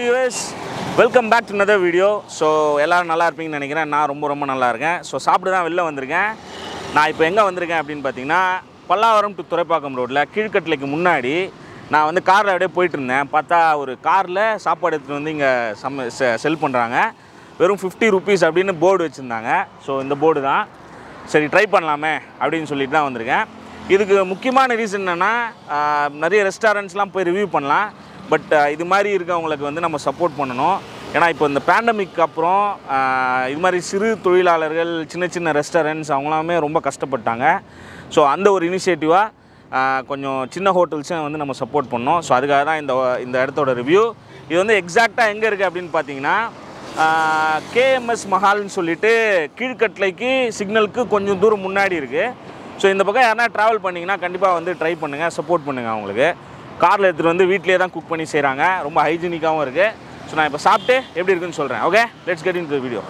Viewers welcome back to another video so எல்லோரும் நல்லா இருப்பீங்கன்னு நினைக்கிறேன் நான் ரொம்ப ரொம்ப நல்லா இருக்கேன் ஸோ சாப்பிட்டு தான் வெளில வந்திருக்கேன் நான் இப்போ எங்கே வந்திருக்கேன் அப்படின்னு பார்த்தீங்கன்னா பல்லாவரம் டு துறைப்பாக்கம் ரோட்டில் கீழ்கட்டளைக்கு முன்னாடி நான் வந்து காரில் அப்படியே போயிட்டு இருந்தேன் பார்த்தா ஒரு காரில் சாப்பாடு எடுத்துகிட்டு வந்து இங்கே சம செல் பண்ணுறாங்க வெறும் ஃபிஃப்டி ருபீஸ் அப்படின்னு போர்டு வச்சுருந்தாங்க ஸோ இந்த போர்டு தான் சரி ட்ரை பண்ணலாமே அப்படின்னு சொல்லிட்டு தான் வந்திருக்கேன் இதுக்கு முக்கியமான ரீசன் என்னென்னா நிறைய ரெஸ்டாரண்ட்ஸ்லாம் போய் ரிவ்யூ பண்ணலாம் பட் இது மாதிரி இருக்கவங்களுக்கு வந்து நம்ம சப்போர்ட் பண்ணணும் ஏன்னா இப்போ இந்த பேண்டமிக் அப்புறம் ஆஹ், இது மாதிரி சிறு தொழிலாளர்கள் சின்ன சின்ன ரெஸ்டாரண்ட்ஸ் அவங்களாமே ரொம்ப கஷ்டப்பட்டாங்க ஸோ அந்த ஒரு இனிஷியேட்டிவாக கொஞ்சம் சின்ன ஹோட்டல்ஸை வந்து நம்ம சப்போர்ட் பண்ணோம் ஸோ அதுக்காக தான் இந்த இந்த இடத்தோட ரிவ்யூ இது வந்து எக்ஸாக்டாக எங்கே இருக்குது அப்படின்னு பார்த்தீங்கன்னா கேஎம்எஸ் மஹால்னு சொல்லிட்டு கீழ்கட்டளைக்கு சிக்னலுக்கு கொஞ்சம் தூரம் முன்னாடி இருக்குது ஸோ இந்த பக்கம் யாருனா ட்ராவல் பண்ணிங்கன்னா கண்டிப்பாக வந்து ட்ரை பண்ணுங்கள் சப்போர்ட் பண்ணுங்கள் அவங்களுக்கு காரில் எடுத்துகிட்டு வந்து வீட்டிலே தான் குக் பண்ணி செய்கிறாங்க ரொம்ப ஹைஜீனிக்காகவும் இருக்குது ஸோ நான் இப்போ சாப்பிட்டு எப்படி இருக்குன்னு சொல்கிறேன் okay let's get in video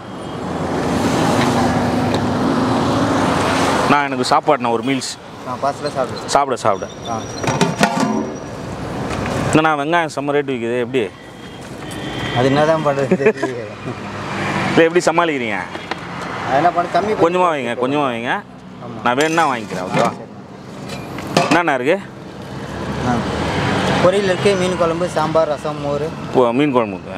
நான் எனக்கு சாப்பாடுண்ணா ஒரு மீல்ஸ் நான் பாஸ்டில் சாப்பிடுவேன் சாப்பிட சாப்பிட ஆ என்னண்ணா வெங்காயம் செம்ம ரேட் விற்குது எப்படி அது என்ன தான் பண்ணுறது இல்லை எப்படி சமாளிக்கிறீங்க அது என்ன பண்ண கம்மி கொஞ்சமாக வைங்க கொஞ்சமாக வைங்க நான் வேணும்னா வாங்கிக்கிறேன் ஓகேவா என்னண்ணா இருக்குது ஆ பொரியல் இருக்கு மீன் குழம்பு சாம்பார் ரசம் மோர் இப்போ மீன் குழம்புக்கு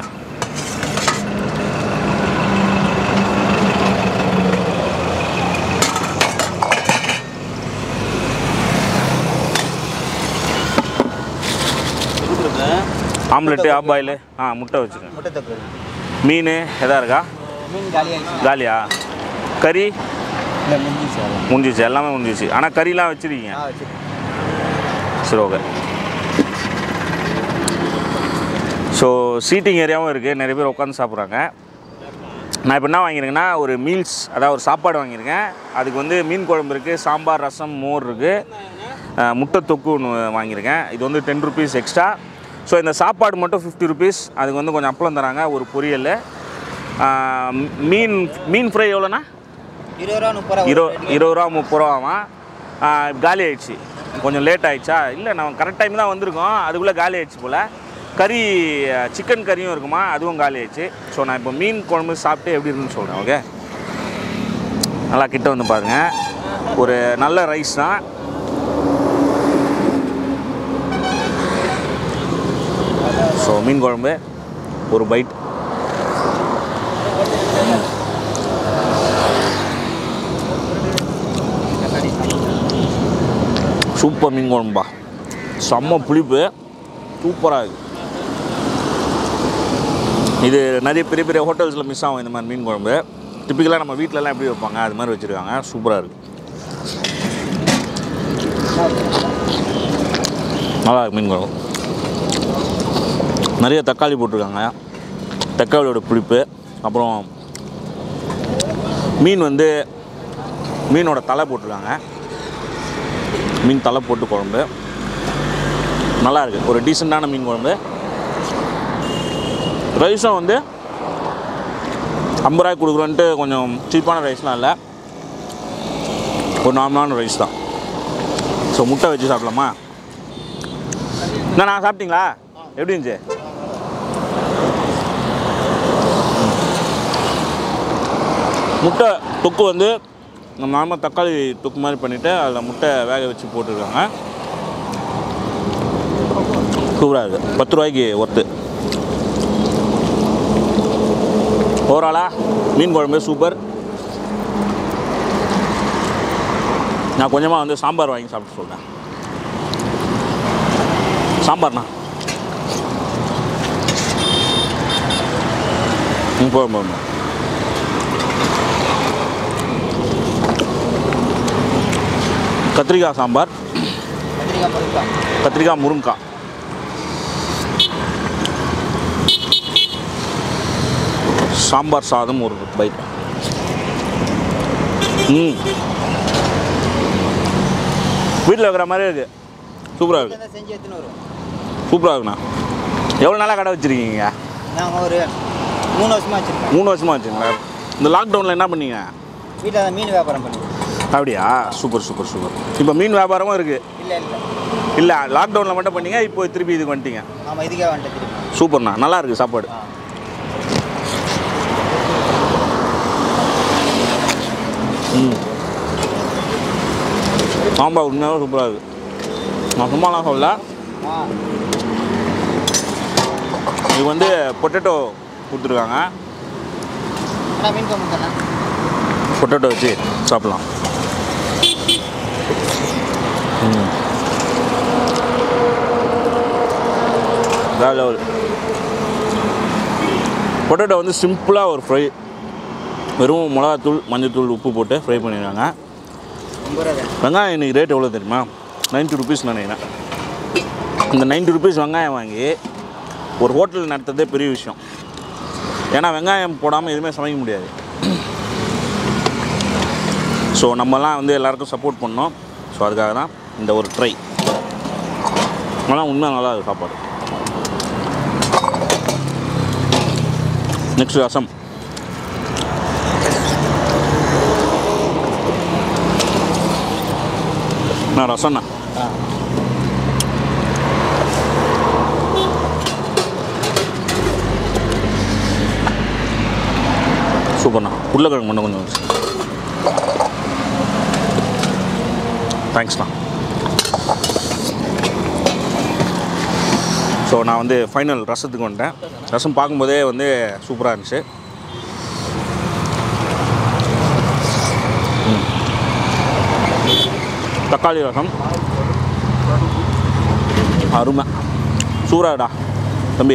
ஆம்லெட்டு ஆப் பாயில் ஆ முட்டை வச்சுருக்கேன் முட்டை தொக்கு மீன் எதா இருக்கா மீன் காலி ஆகிடுச்சு காலியா கறி இல்லை மிஞ்சி சார் முடிஞ்சிச்சு எல்லாமே முடிஞ்சிச்சு ஆனால் கறிலாம் வச்சுருக்கீங்க ஆ வச்சு சரி ஓகே ஸோ சீட்டிங் ஏரியாவும் இருக்குது நிறைய பேர் உட்காந்து சாப்பிட்றாங்க நான் இப்போ என்ன வாங்கியிருக்கேன்னா ஒரு மீல்ஸ் அதாவது ஒரு சாப்பாடு வாங்கியிருக்கேன் அதுக்கு வந்து மீன் குழம்பு இருக்குது சாம்பார் ரசம் மோர் இருக்குது முட்டை தொக்கு ஒன்று வாங்கியிருக்கேன் இது வந்து டென் ருபீஸ் எக்ஸ்ட்ரா ஸோ இந்த சாப்பாடு மட்டும் ஃபிஃப்டி ருபீஸ் அதுக்கு வந்து கொஞ்சம் அப்பளம் தராங்க ஒரு பொரியல் ஆஹ் மீன் மீன் ஃப்ரை எவ்வளோண்ணா இருபது ரூபா முப்பது ரூபா இரு இருபது ரூபா முப்பது ரூபாவாம் காலி ஆயிடுச்சு கொஞ்சம் லேட் ஆயிடுச்சா இல்லை நம்ம கரெக்ட் டைம் தான் வந்திருக்கோம் அதுக்குள்ளே காலி ஆயிடுச்சு போல் கறி சிக்கன் கறியும் இருக்குமா அதுவும் காலி ஆயிடுச்சு ஸோ நான் இப்போ மீன் குழம்பு சாப்பிட்டு எப்படி இருக்குன்னு சொல்கிறேன் ஓகே நல்லா கிட்ட வந்து பாருங்கள் ஒரு நல்ல ரைஸ் தான் ஸோ மீன் குழம்பு ஒரு பைட் சூப்பர் மீன் குழம்பா செம்ம புளிப்பு சூப்பராக இருக்குது இது நிறைய பெரிய பெரிய ஹோட்டல்ஸில் மிஸ் ஆகும் இந்த மாதிரி மீன் குழம்பு டிப்பிக்கலாக நம்ம வீட்டிலலாம் எப்படி வைப்பாங்க அது மாதிரி வச்சுருக்காங்க சூப்பராக இருக்குது நல்லா இருக்கு மீன் குழம்பு நிறைய தக்காளி போட்டிருக்காங்க தக்காளியோட புளிப்பு அப்புறம் மீன் வந்து மீனோட தலை போட்டிருக்காங்க மீன் தலை போட்டு குழம்பு நல்லா இருக்கு ஒரு டீசெண்டான மீன் குழம்பு ரைஸும் வந்து ஐம்பது ரூபாய்க்கு கொடுக்குறோன்ட்டு கொஞ்சம் சீப்பான ரைஸ்லாம் இல்லை ஒரு நார்மலான ரைஸ் தான் ஸோ முட்டை வச்சு சாப்பிடலாமா என்ன நான் சாப்பிட்டீங்களா எப்படி இருந்துச்சு முட்டை தொக்கு வந்து நம்ம நார்மல் தக்காளி தொக்கு மாதிரி பண்ணிவிட்டு அதில் முட்டை வேக வச்சு போட்டுருக்காங்க சூப்பராக இருக்குது பத்து ரூபாய்க்கு ஒர்த்து ஓவராலாக மீன் குழம்பு சூப்பர் நான் கொஞ்சமாக வந்து சாம்பார் வாங்கி சாப்பிட்டு சொல்கிறேன் சாம்பார்ண்ணா ம் போதும் போதும் கத்திரிக்காய் சாம்பார் கத்திரிக்காய் பொருட்கள் கத்திரிக்காய் முருங்காய் சாம்பார் சாதம் ஒரு பைட் ம் வீட்டில் வைக்கிற மாதிரி இருக்கு சூப்பராக இருக்கு செஞ்சு எடுத்துன்னு வருவோம் சூப்பராக இருக்குண்ணா எவ்வளோ நாளாக கடை வச்சுருக்கீங்க நாங்கள் ஒரு மூணு வருஷமாக வச்சுருக்கோம் மூணு வருஷமாக வச்சுங்களா இந்த லாக்டவுனில் என்ன பண்ணீங்க வீட்டில் தான் மீன் வியாபாரம் பண்ணுவோம் அப்படியா சூப்பர் சூப்பர் சூப்பர் இப்போ மீன் வியாபாரமும் இருக்குது இல்லை இல்லை இல்லை லாக்டவுனில் மட்டும் பண்ணீங்க இப்போ திருப்பி இதுக்கு வந்துட்டீங்க ஆமாம் இதுக்கே வந்துட்டு திருப்பி சூப்பர்ண்ணா நல்லா இருக்குது சாப்பாடு ஆ ம் சாம்பார் உண்மையாகவே சூப்பராக இருக்குது நான் சும்மாலாம் சொல்ல ஆ இது வந்து பொட்டேட்டோ கொடுத்துருக்காங்க அண்ணா மீன் குழம்பு தானே பொட்டேட்டோ வச்சு சாப்பிட்லாம் ம் வேற லெவல் பொட்டேட்டோ வந்து சிம்பிளாக ஒரு ஃப்ரை வெறும் மிளகாத்தூள் மஞ்சத்தூள் உப்பு போட்டு ஃப்ரை பண்ணிடுறாங்க ஐம்பது ரூபா தானே வெங்காயம் இன்னைக்கு ரேட் எவ்வளோ தெரியுமா 90 ருபீஸ் நினைக்கிறேன் இந்த 90 ருபீஸ் வெங்காயம் வாங்கி ஒரு ஹோட்டல் நடத்துறதே பெரிய விஷயம் ஏன்னா வெங்காயம் போடாமல் எதுவுமே சமைக்க முடியாது ஸோ நம்மலாம் வந்து எல்லாருக்கும் சப்போர்ட் பண்ணோம் ஸோ அதுக்காக தான் இந்த ஒரு ட்ரை ஆனால் உண்மையாக நல்லா இருக்கு சாப்பாடு நெக்ஸ்ட் ரசம் நான் ரசம்ண்ணா ஆ சூப்பர்ண்ணா உருளைக்கிழங்கு மட்டும் கொஞ்சம் வச்சு தேங்க்ஸ்ண்ணா ஸோ நான் வந்து ஃபைனல் ரசத்துக்கு வந்துட்டேன் ரசம் பார்க்கும்போதே வந்து சூப்பராக இருந்துச்சு ம். தக்காளி ரசம் அருமை சூறாடா தம்பி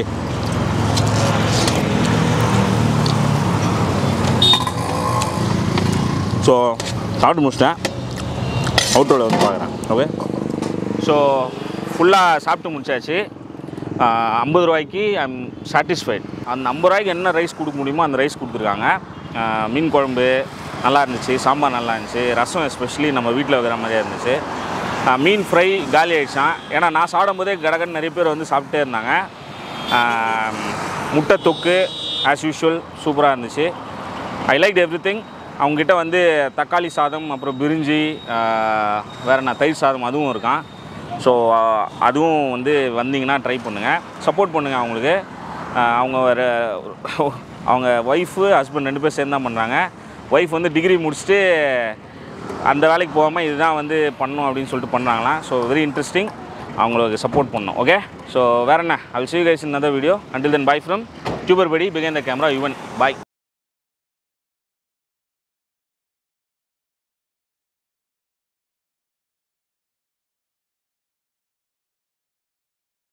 ஸோ சாப்பிட்டு முடிச்சிட்டேன் அவுட்டோவில் வந்து பார்க்குறேன் ஓகே ஸோ ஃபுல்லாக சாப்பிட்டு முடிச்சாச்சு ஐம்பது ரூபாய்க்கு ஐம் சாட்டிஸ்ஃபைட் அந்த ஐம்பது ரூபாய்க்கு என்ன ரைஸ் கொடுக்க முடியுமோ அந்த ரைஸ் கொடுத்துருக்காங்க ஆஹ் மீன் குழம்பு நல்லா இருந்துச்சு சாம்பார் நல்லா இருந்துச்சு ரசம் எஸ்பெஷலி நம்ம வீட்டில் வைக்கிற மாதிரியே இருந்துச்சு ஆஹ் மீன் ஃப்ரை காலி ஆயிடுச்சான் ஏன்னா நான் சாப்பிடும்போதே கடகன் நிறைய பேர் வந்து சாப்பிட்டே இருந்தாங்க ஆஹ் முட்டை தொக்கு ஆஸ் யூஷுவல் சூப்பராக இருந்துச்சு ஐ லைக் எவ்ரி திங் அவங்ககிட்ட வந்து தக்காளி சாதம் அப்புறம் பிரிஞ்சி ஆஹ், வேற என்ன தயிர் சாதம் அதுவும் இருக்கான் ஸோ அதுவும் வந்து வந்தீங்கன்னா ட்ரை பண்ணுங்கள் சப்போர்ட் பண்ணுங்கள் அவங்களுக்கு ஆஹ், அவங்க வேறு அவங்க ஒய்ஃபு ஹஸ்பண்ட் ரெண்டு பேர் சேர்ந்து தான் பண்ணுறாங்க ஒய்ஃப் வந்து டிகிரி முடிச்சுட்டு அந்த வேலைக்கு போகாமல் இதுதான் வந்து பண்ணணும் அப்படின்னு சொல்லிட்டு பண்ணுறாங்களாம் ஸோ வெரி இன்ட்ரெஸ்டிங் அவங்களுக்கு சப்போர்ட் பண்ணணும் ஓகே ஸோ வேறு என்ன I will see you guys in another video until then bye from tuber buddy begin the camera Yuvan bye